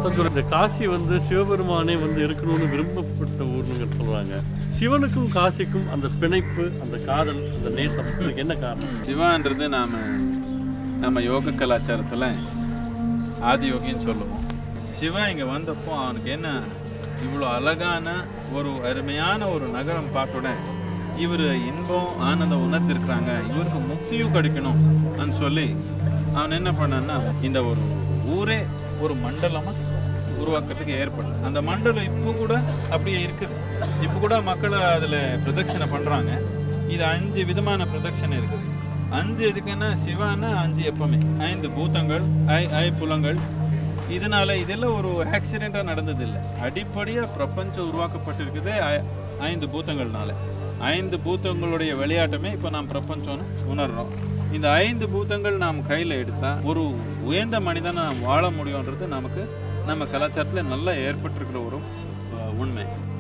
தஞ்சாவூர் இந்த காசி வந்து சிவபெருமானே வந்து இருக்கணும்னு விரும்பப்பட்ட ஊர்னு சொல்றாங்க சிவனுக்கும் காசிக்கும் அந்த பிணைப்பு அந்த காதல் அந்த நேசம் இதுக்கு என்ன காரணம் சிவான்றது நாம் நம்ம யோக கலாச்சாரத்தில் ஆதியோகின்னு சொல்லுவோம் சிவா இங்கே வந்தப்போ அவனுக்கு என்ன இவ்வளோ அழகான ஒரு அருமையான ஒரு நகரம் பார்த்தோட இவர் இன்பம் ஆனந்தம் உணர்த்திருக்கிறாங்க இவருக்கு முக்தியும் கிடைக்கணும் சொல்லி அவன் என்ன பண்ணான்னா இந்த ஒரு ஊரே ஒரு மண்டலமாக உருவாக்குறதுக்கு ஏற்படும் அந்த மண்டலம் இப்போ கூட அப்படியே இருக்குது இப்போ கூட மக்கள் அதில் பிரதட்சணை பண்ணுறாங்க இது அஞ்சு விதமான பிரதட்சணை இருக்குது அஞ்சு எதுக்குன்னா சிவானா அஞ்சு எப்பவுமே ஐந்து பூதங்கள் ஐ ஐ புலங்கள் இதனால இதெல்லாம் ஒரு ஆக்சிடெண்ட்டாக நடந்ததில்லை அடிப்படையாக பிரபஞ்சம் உருவாக்கப்பட்டிருக்குதே ஐ- ஐந்து பூதங்கள்னால ஐந்து பூதங்களுடைய விளையாட்டமே இப்போ நாம் பிரபஞ்சம்னு உணர்றோம் இந்த ஐந்து பூதங்கள் நாம் கையில் எடுத்தால் ஒரு உயர்ந்த மனிதனை நாம் வாழ முடியுன்றது நமக்கு நம்ம கலாச்சாரத்தில் நல்லா ஏற்பட்டிருக்கிற ஒரு அஹ், உண்மை